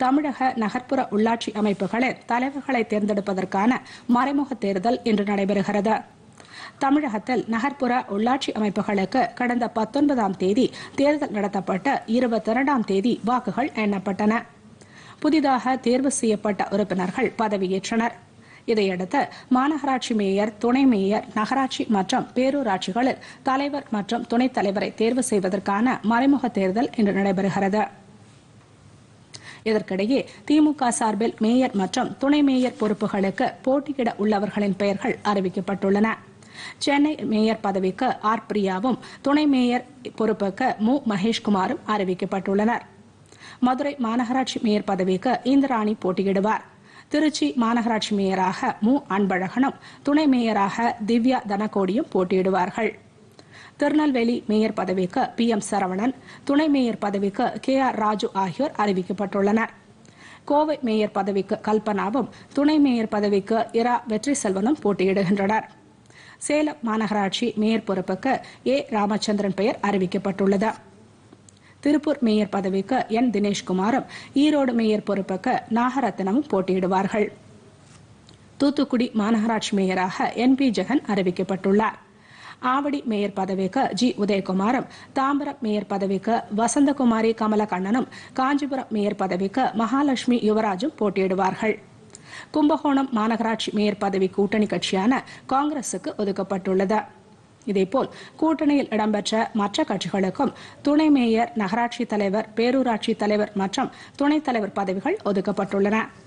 தமிழக நகர்ப்புற உள்ளாட்சி அமைப்புகளில் தலைவர்களை தேர்ந்தெடுப்பதற்கான மறைமுக தேர்தல் இன்று நடைபெறுகிறது தமிழகத்தில் நகர்ப்புற உள்ளாட்சி அமைப்புகளுக்கு கடந்த பத்தொன்பதாம் தேதி தேர்தல் நடத்தப்பட்டு இருபத்தி இரண்டாம் தேதி வாக்குகள் எண்ணப்பட்டன புதிதாக தேர்வு செய்யப்பட்ட உறுப்பினர்கள் பதவியேற்றனர் இதையடுத்து மாநகராட்சி மேயர் துணை மேயர் நகராட்சி மற்றும் பேரூராட்சிகளில் தலைவர் மற்றும் துணைத் தலைவரை தேர்வு செய்வதற்கான மறைமுக தேர்தல் இன்று நடைபெறுகிறது இதற்கிடையே திமுக சார்பில் மேயர் மற்றும் துணை மேயர் பொறுப்புகளுக்கு போட்டியிட உள்ளவர்களின் பெயர்கள் அறிவிக்கப்பட்டுள்ளன சென்னை மேயர் பதவிக்கு ஆர் பிரியாவும் துணை மேயர் பொறுப்புக்கு மு மகேஷ்குமாரும் அறிவிக்கப்பட்டுள்ளனர் மதுரை மாநகராட்சி மேயர் பதவிக்கு இந்திராணி போட்டியிடுவார் திருச்சி மாநகராட்சி மேயராக மு அன்பழகனும் துணை மேயராக திவ்யா தனகோடியும் போட்டியிடுவார்கள் திருநெல்வேலி மேயர் பதவிக்கு பி எம் சரவணன் துணை மேயர் பதவிக்கு கே ஆர் ராஜு ஆகியோர் அறிவிக்கப்பட்டுள்ளனர் கோவை மேயர் பதவிக்கு கல்பனாவும் துணை மேயர் பதவிக்கு இரா வெற்றி செல்வனும் போட்டியிடுகின்றனர் சேலம் மாநகராட்சி மேயர் பொறுப்புக்கு ஏ ராமச்சந்திரன் பெயர் அறிவிக்கப்பட்டுள்ளது திருப்பூர் மேயர் பதவிக்கு என் தினேஷ்குமாரும் ஈரோடு மேயர் பொறுப்புக்கு நாகரத்னமும் போட்டியிடுவார்கள் தூத்துக்குடி மாநகராட்சி மேயராக என் பி ஜெகன் அறிவிக்கப்பட்டுள்ளார் ஆவடி மேயர் பதவிக்கு ஜி உதயகுமாரும் தாம்பரம் மேயர் பதவிக்கு வசந்தகுமாரி கமலக்கண்ணனும் காஞ்சிபுரம் மேயர் பதவிக்கு மகாலட்சுமி யுவராஜும் போட்டியிடுவார்கள் கும்பகோணம் மாநகராட்சி மேயர் பதவி கூட்டணி கட்சியான காங்கிரசுக்கு ஒதுக்கப்பட்டுள்ளது இதேபோல் கூட்டணியில் இடம்பெற்ற மற்ற கட்சிகளுக்கும் துணை மேயர் நகராட்சி தலைவர் பேரூராட்சி தலைவர் மற்றும் துணைத் தலைவர் பதவிகள் ஒதுக்கப்பட்டுள்ளன